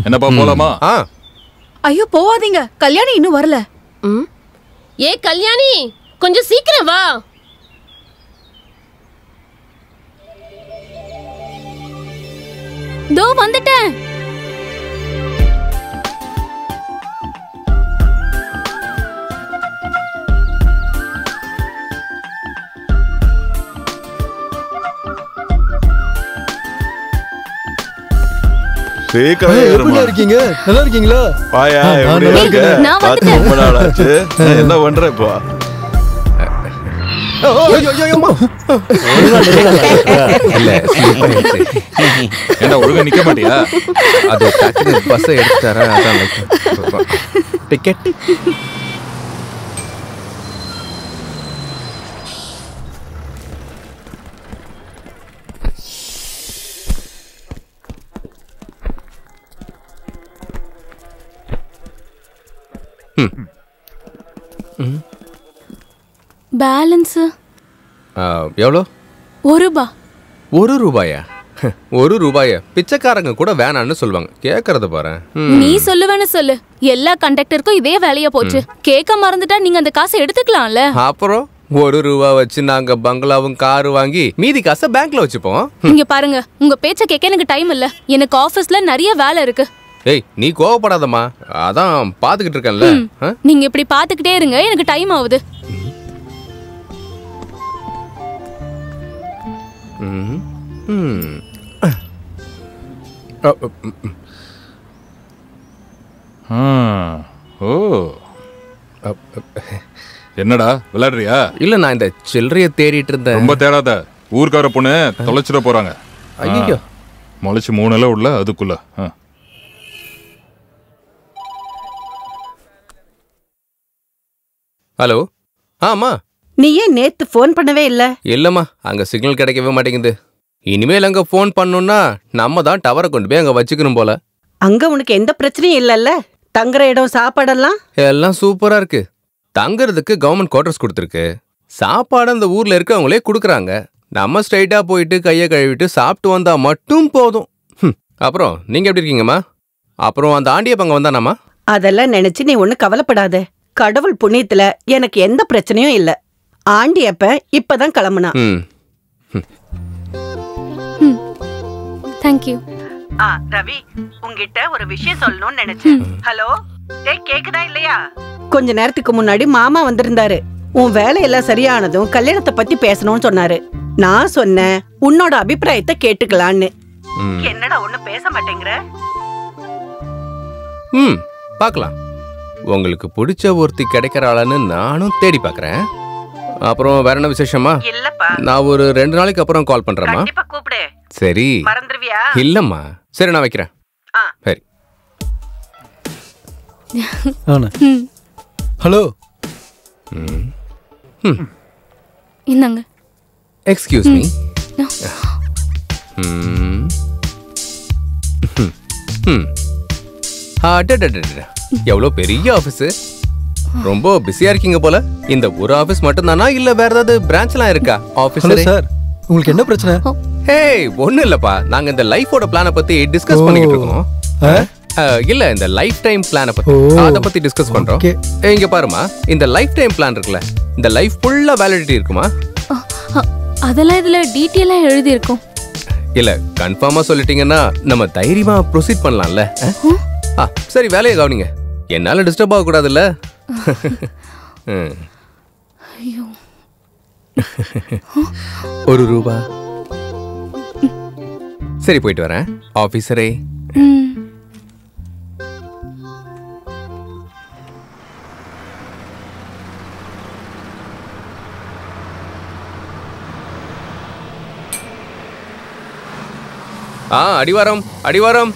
என்னப்பா போலாமா ஆ ஐயோ போவாதீங்க கல்யாணி இன்னும் வரல ம் ஏ கல்யாணி கொஞ்சம் சீக்கிரம் வா தோ வந்துட்டேன் சீக்கிரம் எப்படிடா ஏறுமா. இருக்கீங்க நல்லா இருக்கீங்களா வாயா ஆ, எப்படி நல்லா இருக்க இருக்கேன். நான் பார்த்து வந்துட்டேன். ரொம்ப நாள் ஆச்சு என்ன பண்ற இப்போ இல்ல slip ஆயிடுச்சு. ஏண்டா ஒழுங்கா நிக்க மாட்டியா அது டக்குனு பஸ்ஸை எடுத்துட்டாரா அதான் like டிக்கெட் பேலன்ஸ் எவ்வளோ ஒரு ரூபா ஒரு ரூபாயா ஒரு ரூபாயா பிச்சைக்காரங்க கூட வேணான்னு சொல்லுவாங்க கேட்கறத பாரு ம். நீ சொல்லுவேன்னு சொல்லு எல்லா கண்டக்டருக்கும் இதே வேலையா போச்சு கேட்க மறந்துட்டா நீங்க அந்த காசை எடுத்துக்கலாம்ல அப்புறம் ஒரு ரூபா வச்சு நாங்க பங்களாவும் காரு வாங்கி மீதி காசை பேங்க்ல வச்சுப்போம் இங்க பாருங்க உங்க பேச்ச கேட்க எனக்கு டைம் இல்ல எனக்கு ஆபீஸ்ல நிறைய வேலை இருக்கு ஏய் நீ கோவப்படாதம்மா அதான் பாத்துக்கிட்டு இருக்கேன்ல ஆ? நீங்க இப்படி பாத்துக்கிட்டே இருங்க எனக்கு டைம் ஆகுது ம். ம். அ, அ, ம், ம். ம். ஓ அ, அ, என்னடா விளையாடுறியா இல்ல நான் இந்த சில்லறைய தேடிட்டு இருந்தேன் ரொம்ப தேடாத ஊர்க்கார பொண்ணு தொலைச்சிட போறாங்க ஐயோ முளைச்சு மூணு இலை உள்ள அதுக்குள்ள ஆ. ஹலோ ஆமா நீ ஏன் நேத்து ஃபோன் பண்ணவே இல்ல இல்லம்மா அங்க சிக்னல் கிடைக்கவே மாட்டேங்குது இனிமேல் அங்க ஃபோன் பண்ணோம்னா நம்ம தான் டவரை கொண்டு போய் அங்க வச்சுக்கணும் போல அங்க உனக்கு எந்த பிரச்சனையும் இல்லல்ல தங்குற இடம் சாப்பாடெல்லாம் எல்லாம் சூப்பரா இருக்கு தங்குறதுக்கு கவர்மெண்ட் குவார்டர்ஸ் கொடுத்துருக்கு சாப்பாடு அந்த ஊர்ல இருக்கவங்களே கொடுக்குறாங்க நம்ம ஸ்ட்ரைட்டா போயிட்டு கையை கழுவிட்டு சாப்பிட்டு வந்தா மட்டும் போதும் ஹம். அப்புறம் நீங்க எப்படி இருக்கீங்கம்மா அப்புறம் அந்த ஆண்டிய பங்க வந்தானாமா அதெல்லாம் நினைச்சு நீ ஒண்ணு கவலைப்படாத கடவுள் புண்ணியத்துல எனக்கு எந்த பிரச்சனையும் இல்ல ஆண்டியப்ப இப்பதான் கிளம்புனா ம் தேங்க்யூ ஆ ரவி உங்ககிட்ட ஒரு விஷயம் சொல்லணும்னு நினைச்சேன் ஹலோ டேய் கேக்குதா இல்லையா கொஞ்ச நேரத்துக்கு முன்னாடி மாமா வந்திருந்தாரு உன் வேலையெல்லாம் சரியானதும் கல்யாணத்தை பத்தி பேசணும்னு சொன்னாரு நான் சொன்னேன் உன்னோட அபிப்பிராயத்தை கேட்டுக்கலான்னு ம். என்னடா ஒண்ணு பேச மாட்டேங்கிற ம் பார்க்கலாம் உங்களுக்கு பிடிச்ச ஒருத்தி கிடைக்கிற ஆளான்னு நானும் தேடி பார்க்கறேன் அப்புறம் வேற என்ன விசேஷமா இல்லப்பா நான் ஒரு ரெண்டு நாளைக்கு அப்புறம் கால் பண்றேம்மா கண்டிப்பா கூப்பிடு சரி மறந்துருவியா இல்லம்மா சரி நான் வைக்கிறேன் ஆ. சரி ஆனா ஹலோ இந்தாங்க எக்ஸ்கியூஸ் மீ எவ்வளோ பெரிய ஆஃபீஸு ரொம்ப பிஸியா இருக்கீங்க போல இந்த ஒரு ஆஃபீஸ் மட்டும்தானா இல்ல வேற ஏதாவது பிரான்ச்லாம் இருக்கா ஹலோ ஆஃபீஸ் சார் உங்களுக்கு என்ன பிரச்சனை ஹேய் ஒண்ணும் இல்லப்பா நாங்க இந்த லைஃபோட பிளானை பத்தி டிஸ்கஸ் ஓ. பண்ணிக்கிட்டு இருக்கோம் ஆ? அஹ், இல்ல இந்த லைஃப் டைம் பிளானை பத்தி ஓ. அத பத்தி டிஸ்கஸ் பண்றோம் Okay. ஏய், இங்க பாருமா இந்த லைஃப் டைம் பிளான் இருக்குல்ல இந்த லைஃப் ஃபுல்லா வேலிடிட்டி இருக்குமா அ, அ, அதெல்லாம் இதுல டீட்டெயிலா எழுதி இருக்கும் இல்ல கன்ஃபார்மா சொல்லிட்டீங்கன்னா நம்ம தைரியமா ப்ரொசீட் பண்ணலாம்ல அஹ்? ஆ சரி வேலையை கவனிங்க என்னால டிஸ்டர்ப் ஆக கூடாதுல்ல ம். ஐயோ ஒரு ரூபா சரி போயிட்டு வரேன் ஆபீசரே ம் ஆ அடிவாரம் அடிவாரம்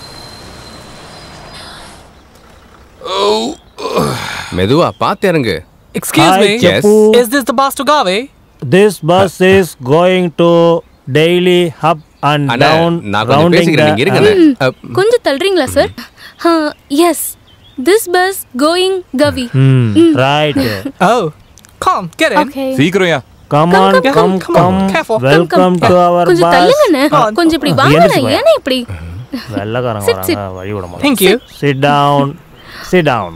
மெதுவா பார்த்து இறங்கு Excuse Hi, me. Yes. Is this the bus to Gawe? This bus is going to daily up and Anna down, நான் கொஞ்சம் rounding பேசிக்கிறேன் the நீங்க இருங்க அஹ், கொஞ்சம் தள்ளுறீங்களா sir yes this bus going Gavi Hmm, right. Oh, come, get in. Okay சீக்கிரம் யா Come on, come, come, come on, come. careful. Welcome to our கொஞ்சம் bus. தள்ளுங்கண்ணே கொஞ்சம் இப்படி வாங்க எழுந்துச்சு ஏன்னா இப்படி வெள்ளக்காரங்க Sit, sit. வராங்க வழி விட மாட்டாங்க Thank you. Sit down sit down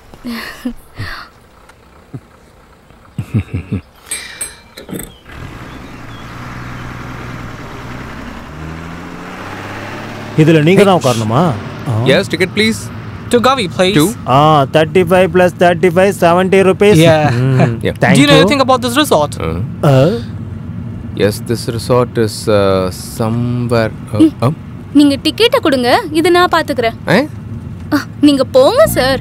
இதுல நீங்க தான் உட்காரணுமா yes ticket please To Gavi, please. Two. ஆ thirty five plus thirty five seventy rupees Yeah. Yeah. Do you know anything about this resort? Yes this resort is somewhere நீங்க டிக்கெட்டை கொடுங்க இது நான் பாத்துக்கிறேன் அ, நீங்க போங்க sir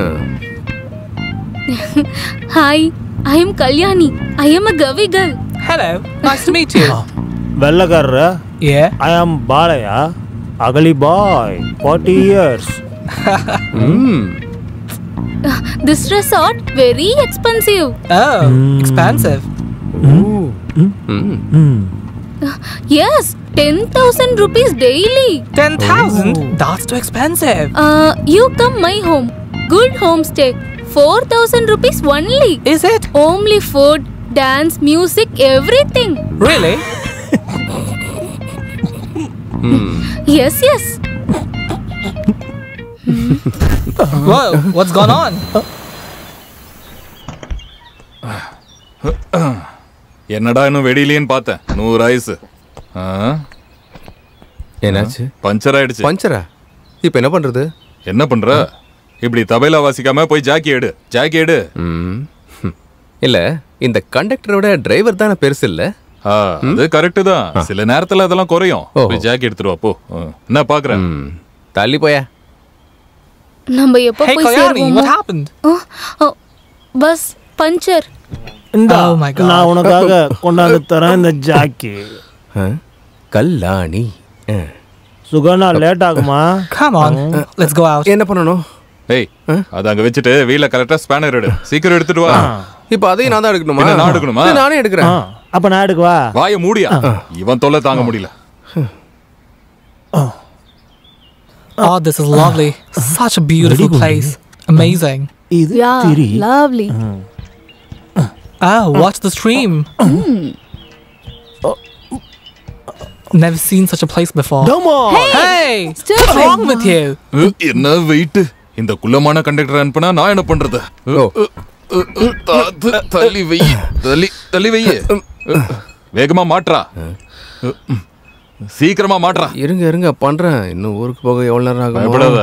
hi I am Kalyani I am uh Gavi girl Hello. Nice to meet you. வெள்ளக்காரர Yeah. ஐ ஆம் பாலையா அகலி பாய் forty years this resort very expensive Oh, expensive. Yes ten thousand rupees daily 10,000? That's too expensive. You come my home good home stay four thousand rupees only Is it? Only food dance music everything Really? Yes yes Whoa, what's gone on? என்னடா இன்னும் வெடியிலேன்னு பார்த்தேன் நூறு ஆயுசு ஆ, என்னாச்சு puncture ஆயிடுச்சு பஞ்சரா இப்போ என்ன பண்றது என்ன பண்ற இப்படி தபைலா வாசிக்காம போய் ஜாக்கி எடு ஜாக்கி எடு ம். ஹம். இல்ல இந்த கண்டக்டரோட டிரைவர் தானே பெருசு இல்ல ஆ, அது கரெக்ட் தான் சில நேரத்துல அதெல்லாம் குறையும் ஓஹோ. போய் ஜாக்கி எடுத்துட்டு வா போ ஆ, என்ன பாக்குறேன் ம். தள்ளி போயா நம்ம எப்போ Hey, போய் Kalyani, சேருவோமோ what happened? பஸ் பஞ்சர் இந்த Oh my God. நான் உனக்காக கொண்டாந்து தரேன் இந்த ஜாக்கி ஆ? கல்லாணி ஆ. சுகனா லேட் ஆகுமா Come on, let's go out. என்ன பண்ணணும் ஏய் அது அங்க வச்சுட்டு வீல கரெக்டா ஸ்பேனர் எடு சீக்கிரம் எடுத்துட்டு வா இப்போ அதையும் நான் தான் எடுக்கணுமா பின்ன நான் எடுக்கணுமா? இல்ல, நானே எடுக்கிறேன் ஆ, அப்ப நான் எடுக்கவா வாய மூடியா இவன் தொல்லை தாங்க முடியல Oh, this is lovely. Such a beautiful place. Amazing. இது திரி lovely Ah, watch the stream. Never seen such a place before. டோமோ Hey, what's wrong with you? உ, என்ன வெயிட் இந்த குள்ளமான கண்டக்டர் அனுப்புனா நான் என்ன பண்றது ஓ. உ, உ, தாத்து, தள்ளி வை தள்ளி தள்ளி வை வேகமா மாட்றா உ, ம். சீக்கிரமா மாட்றா இருங்க இருங்க பண்றேன் இன்னும் ஊருக்கு போக எவ்வளவு நேரம் ஆகும் பயப்படாத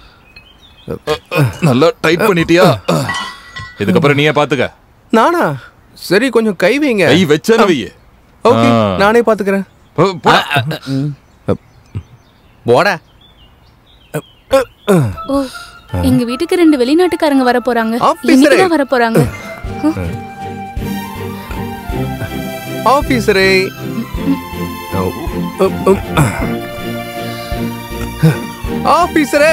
நல்லா டைட் பண்ணிட்டியா இதுக்கப்புறம் நீயே பாத்துக்க நானா சரி கொஞ்சம் கை வைங்க கை வச்சன வை ஓகே ஆ. நானே பாத்துக்கிறேன் போ- போடா. போடா ஓ எங்க வீட்டுக்கு ரெண்டு வெளிநாட்டுக்காரங்க வர போறாங்க Officer. இன்னைக்கு தான் வர போறாங்க ஆபீசரே ஆபீசரே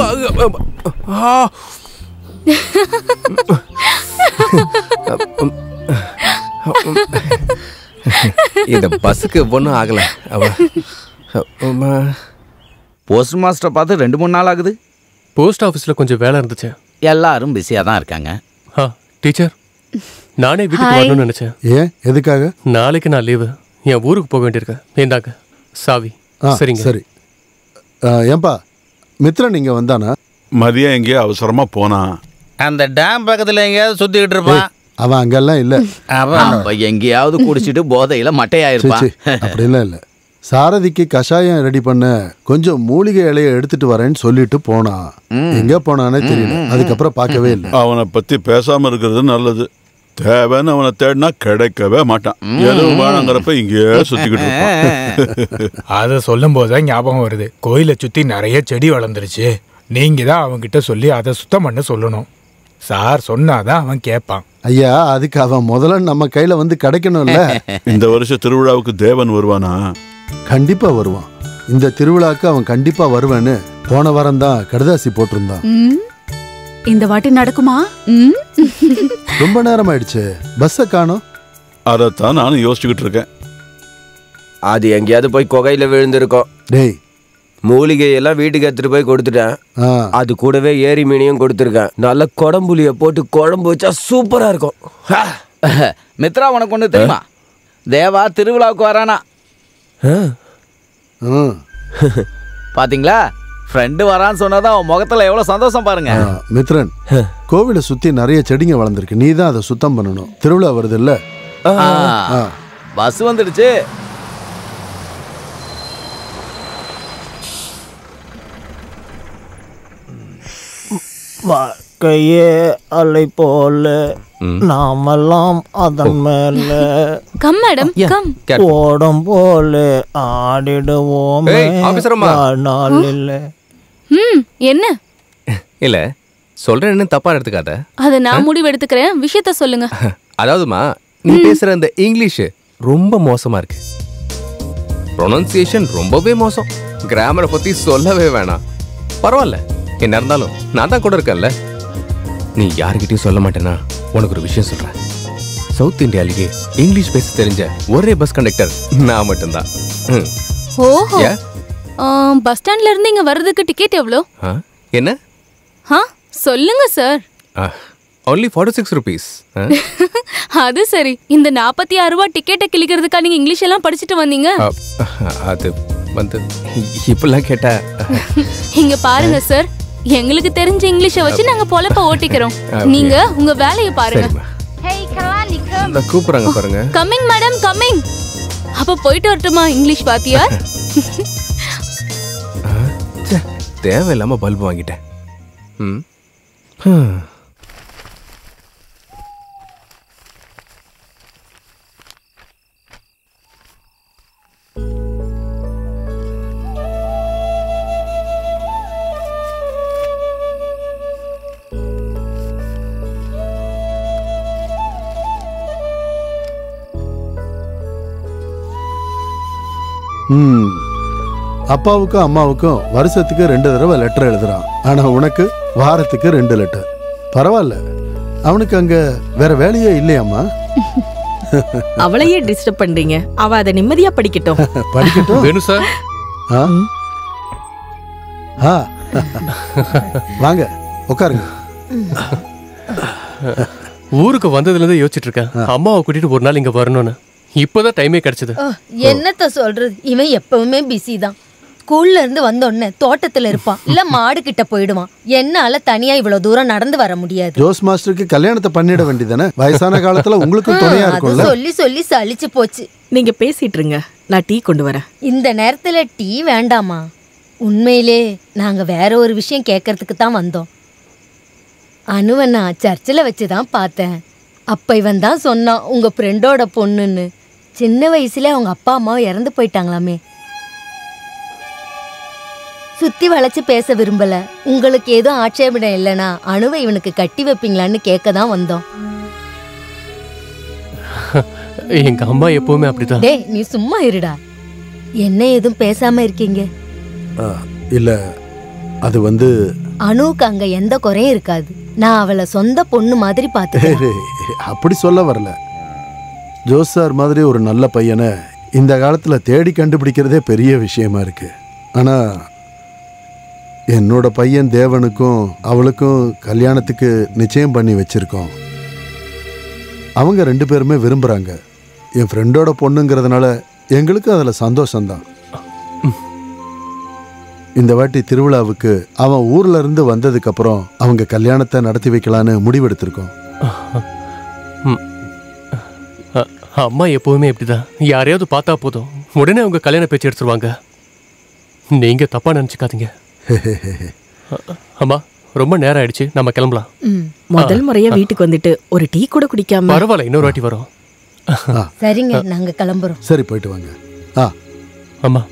இந்த பஸ்ஸுக்கு ஒன்றும் ஆகல அவ அம்மா. போஸ்ட் மாஸ்டர் பார்த்து ரெண்டு மூணு நாள் ஆகுது போஸ்ட் ஆஃபீஸில் கொஞ்சம் வேலை இருந்துச்சு எல்லாரும் பிஸியாக தான் இருக்காங்க ஆ டீச்சர் நானே வீட்டுக்கு Hi. வரணும்னு நினச்சேன் ஏன் எதுக்காக நாளைக்கு நான் லீவு என் ஊருக்கு போக வேண்டியிருக்கேன் இந்தாங்க சாவி ஆ சரிங்க சரி ஆ, ஏன்பா மித்ரன் இங்க வந்தானா மதியம் எங்கேயோ அவசரமா போனான் அந்த டேம் பக்கத்தில் எங்கேயாவது சுற்றிக்கிட்டு இருப்பான் அவன் அங்கெல்லாம் இல்ல அப்ப எங்கேயாவது குடிச்சிட்டு போதையில சீ, மட்டையாயிருப்பான் சீ, அப்படிலாம் இல்ல சாரதிக்கு கஷாயம் ரெடி பண்ண கொஞ்சம் மூலிகை இலைய எடுத்துட்டு வரேன்னு சொல்லிட்டு போனான் எங்க போனானே தெரியல அதுக்கப்புறம் பார்க்கவே இல்லை அவனை பத்தி பேசாம இருக்கிறது நல்லது தேவைன்னு அவனை தேடினா கிடைக்கவே மாட்டான் எதுவும் வேணாங்கிறப்ப இங்கேயே சுத்திக்கிட்டு இருப்பான் அதை சொல்லும் போதுதான் ஞாபகம் வருது கோயிலை சுத்தி நிறைய செடி வளர்ந்துருச்சு நீங்க தான் அவன்கிட்ட சொல்லி அதை சுத்தம் பண்ண சொல்லணும் சார் சொன்னாதான் அவன் கேட்பான் ஐயா அதுக்கு அவன் முதல்ல நம்ம கையில வந்து கிடைக்கணும்ல இந்த வருஷம் திருவிழாவுக்கு தேவன் வருவானா கண்டிப்பா வருவான் இந்த திருவிழாக்கு அவன் கண்டிப்பா வருவேன்னு போன வாரம் தான் கடுதாசி போட்டிருந்தான் இந்த வாட்டி நடக்குமா ம்? ரொம்ப நேரம் ஆயிடுச்சு பஸ்ஸை காணோம் அதைத்தான் நானும் யோசிச்சுக்கிட்டு இருக்கேன் அது எங்கேயாவது போய் குகையில விழுந்திருக்கும் டேய் மூலிகை எல்லாம் வீட்டுக்கு எடுத்துட்டு போய் கொடுத்துட்டேன் ஆ, அது கூடவே ஏரி மீனையும் கொடுத்துருக்கேன் நல்ல குடம்புளிய போட்டு குழம்பு வச்சா சூப்பரா இருக்கும் ஹா. மித்ரா உனக்கு ஒன்று தெரியுமா தேவா திருவிழாவுக்கு வரானா ம். பாத்தீங்களா ஃப்ரெண்டு வரான்னு சொன்னாதான் அவன் முகத்துல எவ்வளவு சந்தோஷம் பாருங்க ஆ, மித்ரன் கோவிலை சுத்தி நிறைய செடிங்க வளர்ந்துருக்கு நீ தான் அதை சுத்தம் பண்ணணும் திருவிழா வருது இல்ல பஸ் வந்துடுச்சு வாழ்க்கையே அலை போல நாமெல்லாம் அதன் மேல கம் மேடம் கம் ஓடம் போல ஆடிடுவோமே ஏய், ஆபீசர் அம்மா. நாள் இல்லை ம் என்ன இல்ல சொல்றேன்னு தப்பா எடுத்துக்காத அத நான் முடிவு எடுத்துக்கிறேன் விஷயத்த சொல்லுங்க அதாவதுமா நீ பேசுற அந்த இங்கிலீஷ் ரொம்ப மோசமா இருக்கு ப்ரொனன்சியேஷன் ரொம்பவே மோசம் கிராமரை பத்தி சொல்லவே வேணாம் பரவாயில்ல என்ன இருந்தாலும் நான் தான் கூட இருக்கேன்ல நீ யாருக்கிட்டையும் சொல்ல மாட்டேனா உனக்கு ஒரு விஷயம் சொல்றேன் சவுத் இந்தியாலேயே இங்கிலீஷ் பேச தெரிஞ்ச ஒரே பஸ் கண்டக்டர் நான் மட்டும்தான் ம். ஓஹோ ஏன்? பஸ் ஸ்டாண்ட்ல இருந்து இங்க வர்றதுக்கு டிக்கெட் எவ்வளோ ஆ? என்ன ஆ சொல்லுங்க sir only forty six rupees அது சரி இந்த நாற்பத்தி ஆறு ரூபா டிக்கெட்டை கிளிக்கிறதுக்கா நீங்க இங்கிலீஷ் எல்லாம் படிச்சுட்டு வந்தீங்க அது வந்து இப்பெல்லாம் கேட்டா இங்க பாருங்க சார் எங்களுக்கு தெரிஞ்ச இங்கிலீஷை வச்சு நாங்க பொழப்ப ஓட்டிக்கிறோம் Okay. நீங்க உங்க வேலையை பாருங்க சரிம்மா. இந்த கூப்பிடுறாங்க பாருங்க கம்மிங் மேடம் கம்மிங் அப்ப போயிட்டு வரட்டுமா இங்கிலீஷ் பாத்தியார் ச்சே, தேவையில்லாம பல்பு வாங்கிட்டேன் ம் ஹம். ம் அப்பாவுக்கும் அம்மாவுக்கும் வருஷத்துக்கு ரெண்டு தடவை லெட்டர் எழுதுறான் ஆனா உனக்கு வாரத்துக்கு ரெண்டு லெட்டர் பரவாயில்ல அவனுக்கு அங்க வேற வேலையே இல்லையாம்மா அவளையே டிஸ்டர்ப் பண்றீங்க அவ அதை நிம்மதியா படிக்கட்டும் படிக்கட்டும் வேணும் சார் ஆ ஆ வாங்க உட்காருங்க ஊருக்கு வந்ததுல இருந்து யோசிச்சுட்டு இருக்கேன் அம்மாவை கூட்டிட்டு ஒரு நாள் இங்க வரணும்னு இப்போதான் டைமே கிடைச்சது ஓ, என்னத்த சொல்றது இவன் எப்பவுமே பிஸி தான் ஸ்கூல்ல இருந்து வந்த உடனே தோட்டத்துல இருப்பான் இல்ல மாடு கிட்ட போயிடுவான் என்னால தனியா இவ்வளவு தூரம் நடந்து வர முடியாது ஜோஸ் மாஸ்டருக்கு கல்யாணத்தை பண்ணிட வேண்டியதானே வயசான காலத்துல உங்களுக்கும் துணையா அது இருக்கும்ல சொல்லி சொல்லி சலிச்சு போச்சு நீங்க பேசிட்டு இருங்க நான் டீ கொண்டு வரேன் இந்த நேரத்துல டீ வேண்டாமா உண்மையிலே நாங்க வேற ஒரு விஷயம் கேட்கறதுக்கு தான் வந்தோம் அனுவை நான் சர்ச்சில் வச்சு தான் பார்த்தேன் அப்ப இவன் தான் சொன்னான் உங்க ஃப்ரெண்டோட பொண்ணுன்னு சின்ன வயசுல அவங்க அப்பா அம்மா இறந்து போயிட்டாங்களாமே சுத்தி வளைச்சு பேச விரும்பல உங்களுக்கு எதுவும் ஆட்சேபணம் இல்லைனா அணுவை இவனுக்கு கட்டி வைப்பீங்களான்னு கேட்க தான் வந்தோம் எங்க அம்மா எப்பவுமே அப்படிதான் டேய் நீ சும்மா இருடா என்ன எதுவும் பேசாம இருக்கீங்க ஆ, இல்ல அது வந்து அணுவுக்கு அங்க எந்த குறையும் இருக்காது நான் அவளை சொந்த பொண்ணு மாதிரி பார்த்துக்கிறேன் அப்படி சொல்ல வரல ஜோஸ் சார் மாதிரி ஒரு நல்ல பையனை இந்த காலத்துல தேடி கண்டுபிடிக்கிறதே பெரிய விஷயமா இருக்கு ஆனா என்னோட பையன் தேவனுக்கும் அவளுக்கும் கல்யாணத்துக்கு நிச்சயம் பண்ணி வச்சிருக்கோம் அவங்க ரெண்டு பேருமே விரும்புறாங்க என் ஃப்ரெண்டோட பொண்ணுங்கிறதுனால எங்களுக்கும் அதில் சந்தோஷம்தான் இந்த வாட்டி திருவிழாவுக்கு அவன் ஊர்ல இருந்து வந்ததுக்கு அப்புறம் அவங்க கல்யாணத்தை நடத்தி வைக்கலான்னு முடிவெடுத்திருக்கோம் ம். அ- அம்மா எப்பவுமே இப்படிதான் யாரையாவது பார்த்தா போதும் உடனே அவங்க கல்யாண பேச்சு எடுத்துருவாங்க நீங்க தப்பா நினைச்சுக்காதீங்க அ- அம்மா ரொம்ப நேரம் ஆயிடுச்சு நம்ம கிளம்பலாம் ம், முதல் முறையா வீட்டுக்கு வந்துட்டு ஒரு டீ கூட குடிக்காம பரவாயில்ல இன்னொரு வாட்டி வரோம் சரிங்க நாங்க கிளம்புறோம் சரி போயிட்டு வாங்க ஆ அம்மா